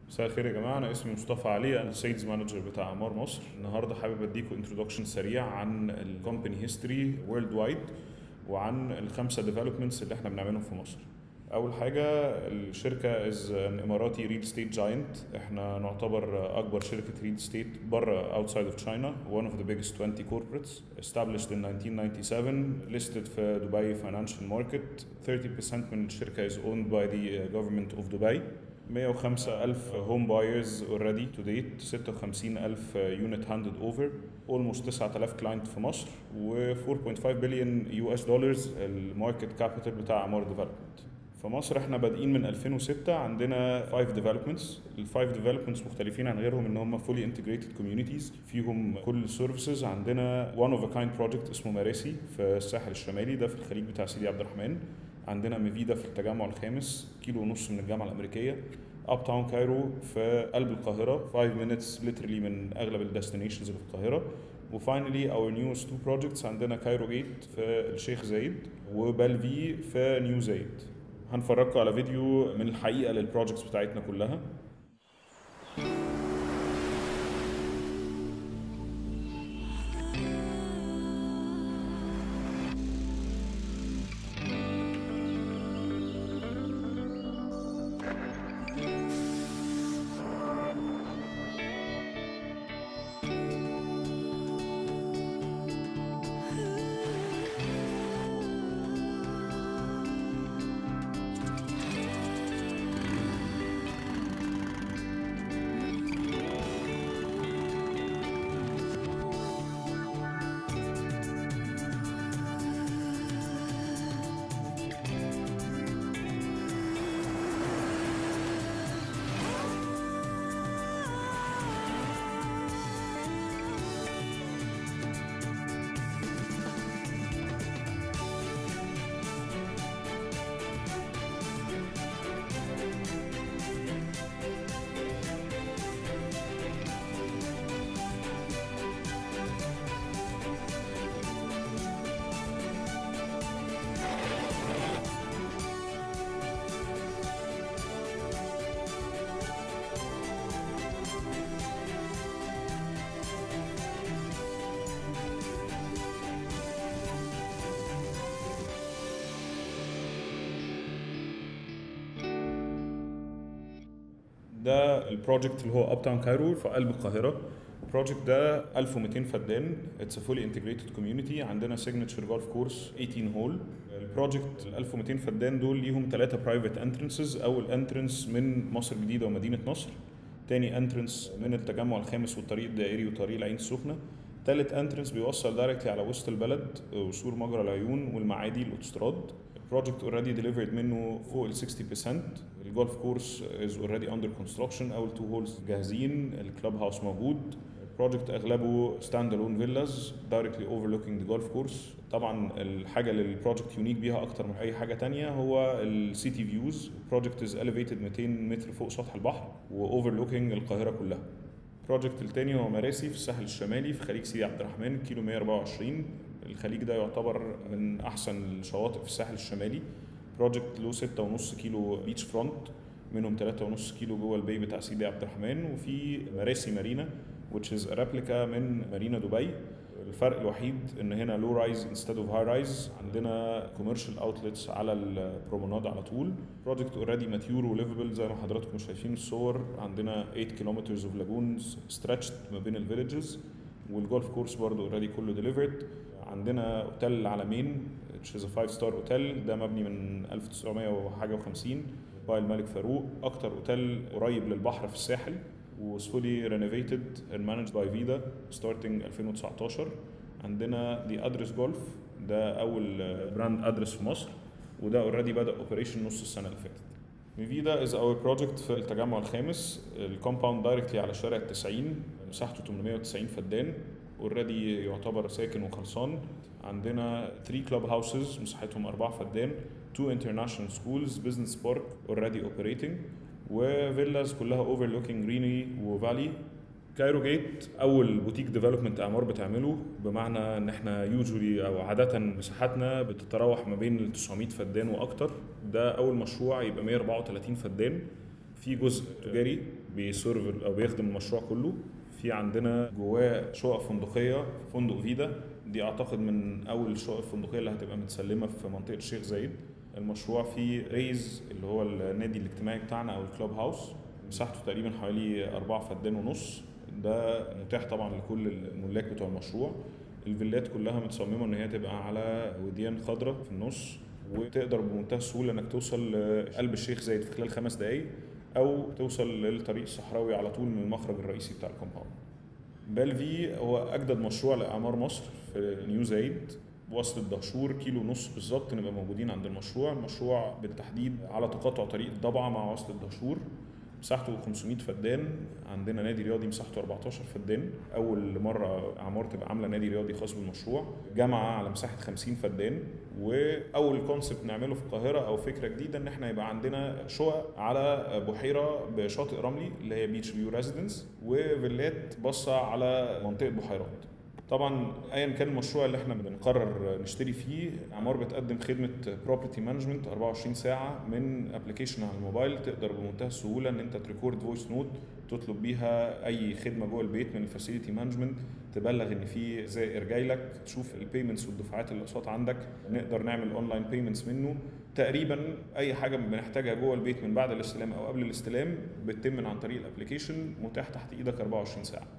مساء الخير يا جماعه انا اسمي مصطفى علي انا السيلز مانجر بتاع اعمار مصر النهارده حابب اديكم انترودكشن سريع عن الكومباني هيستوري وورلد وايد وعن الخمسه ديفلوبمنتس اللي احنا بنعملهم في مصر اول حاجه الشركه از ان اماراتي ريل ستيت جاينت احنا نعتبر اكبر شركه ريل ستيت بره اوتسايد اوف تشاينا one of the biggest 20 corporates established in 1997 listed في دبي financial market 30% من الشركه is owned by the government of Dubai 105 ألف هوم بايرز اوريدي تو ديت 56 ألف يونت هاندد اوفر اولموست 9000 كلاينت في مصر و 4.5 بليون يو اس دولارز الماركت كابيتال بتاع اعمار ديفلوبمنت في مصر احنا بادئين من 2006 عندنا 5 ديفلوبمنتس الفايف ديفلوبمنتس مختلفين عن غيرهم ان هم فولي انتجريتد كوميونيتيز فيهم كل السيرفيسز عندنا وان اوف ا كايند بروجكت اسمه مراسي في الساحل الشمالي ده في الخليج بتاع سيدي عبد الرحمن عندنا ميفيدا في التجمع الخامس كيلو ونص من الجامعه الامريكيه اب تاون كايرو في قلب القاهره 5 minutes literally من اغلب الديستنيشنز اللي في القاهره وفاينلي اور نيوست تو بروجكتس عندنا كايرو جيت في الشيخ زايد وبالفي في نيو زايد هنفرجكم على فيديو من الحقيقه للبروجكتس بتاعتنا كلها ده البروجكت اللي هو اب تاون كايرو في قلب القاهره البروجكت ده 1200 فدان اتس فولي انتجريتد كوميونتي عندنا سيجنتشر جولف كورس 18 هول البروجكت ال 1200 فدان دول ليهم ثلاثه برايفت انترنسز اول انترنس من مصر الجديده ومدينه نصر تاني انترنس من التجمع الخامس والطريق الدائري وطريق العين السخنه تالت انترنس بيوصل دايركتلي على وسط البلد وسور مجرى العيون والمعادي الاوتوستراد البروجكت اوريدي ديليفرد منه فوق ال 60% الجولف كورس از اوريدي اندر كونستراكشن اول تو هولز جاهزين الكلاب هاوس موجود البروجكت اغلبه ستاند الون فيلاز دايركتلي اوفرلوكينج ذا جولف كورس طبعا الحاجه اللي البروجكت يونيك بيها اكتر من اي حاجه تانية هو السيتي فيوز البروجكت از اليفيتد 200 متر فوق سطح البحر واوفرلوكينج القاهره كلها البروجكت التاني هو مراسي في الساحل الشمالي في خليج سيدي عبد الرحمن كيلو 124 الخليج ده يعتبر من احسن الشواطئ في الساحل الشمالي بروجكت له 6.5 كيلو بيتش فرونت منهم 3.5 كيلو جوه البي بتاع سيدي عبد الرحمن وفي مراسي مارينا which is a replica من مارينا دبي الفرق الوحيد ان هنا لو رايز انستد اوف هاي رايز عندنا كوميرشال اوتلتس على البرومناد على طول بروجكت اوريدي ماتيور وليفبل زي ما حضراتكم شايفين الصور عندنا 8 كيلومترز اوف لاجونز ستريتشد ما بين الفيلجز والجولف كورس برضه اوريدي كله ديليفرد عندنا اوتيل العالمين which is a five star اوتيل ده مبني من 1900 وحاجه و50 باي الملك فاروق اكتر اوتيل قريب للبحر في الساحل was fully renovated and managed by Vida starting 2019 عندنا دي ادرس جولف ده اول براند ادرس في مصر وده اوريدي بدا اوبريشن نص السنه اللي فاتت ميفيدا از اور بروجكت في التجمع الخامس الكومباوند دايركتلي على شارع 90 مساحته 890 فدان اوريدي يعتبر ساكن وخلصان عندنا 3 كلوب هاوسز مساحتهم 4 فدان 2 انترناشونال سكولز بزنس بارك اوريدي اوبريتنج وفيلاز كلها اوفر لوكينج جريني وفالي كايرو جيت اول بوتيك ديفلوبمنت اعمار بتعمله بمعنى ان احنا يوجولي او عاده مساحاتنا بتتراوح ما بين ال 900 فدان واكتر ده اول مشروع يبقى 134 فدان في جزء تجاري بيسيرف او بيخدم المشروع كله في عندنا جواه شقق فندقيه فندق فيدا دي اعتقد من اول الشقق الفندقيه اللي هتبقى متسلمه في منطقه الشيخ زايد المشروع فيه ريز اللي هو النادي الاجتماعي بتاعنا او الكلاب هاوس مساحته تقريبا حوالي أربعة فدان ونص ده متاح طبعا لكل الملاك بتوع المشروع الفيلات كلها متصممه ان هي تبقى على وديان خضراء في النص وتقدر بمنتهى السهوله انك توصل لقلب الشيخ زايد في خلال خمس دقائق او توصل للطريق الصحراوي على طول من المخرج الرئيسي بتاع الكومباوند بالفي هو اجدد مشروع لاعمار مصر في نيو زايد وسط الدهشور كيلو ونص بالظبط نبقى موجودين عند المشروع المشروع بالتحديد على تقاطع طريق الضبعه مع وسط الدهشور مساحته 500 فدان عندنا نادي رياضي مساحته 14 فدان اول مره اعمار تبقى عامله نادي رياضي خاص بالمشروع جامعه على مساحه 50 فدان واول كونسبت نعمله في القاهره او فكره جديده ان احنا يبقى عندنا شقق على بحيره بشاطئ رملي اللي هي بيتش فيو ريزيدنس وفيلات باصه على منطقه بحيرات طبعا ايا كان المشروع اللي احنا بنقرر نشتري فيه عمار بتقدم خدمه بروبرتي مانجمنت 24 ساعه من ابلكيشن على الموبايل تقدر بمنتهى السهوله ان انت تريكورد فويس نوت تطلب بيها اي خدمه جوه البيت من الفاسيلتي مانجمنت تبلغ ان في زائر جاي لك تشوف البيمنتس والدفعات اللي قصاد عندك نقدر نعمل اونلاين بيمنتس منه تقريبا اي حاجه بنحتاجها جوه البيت من بعد الاستلام او قبل الاستلام بتتم عن طريق الابلكيشن متاح تحت ايدك 24 ساعه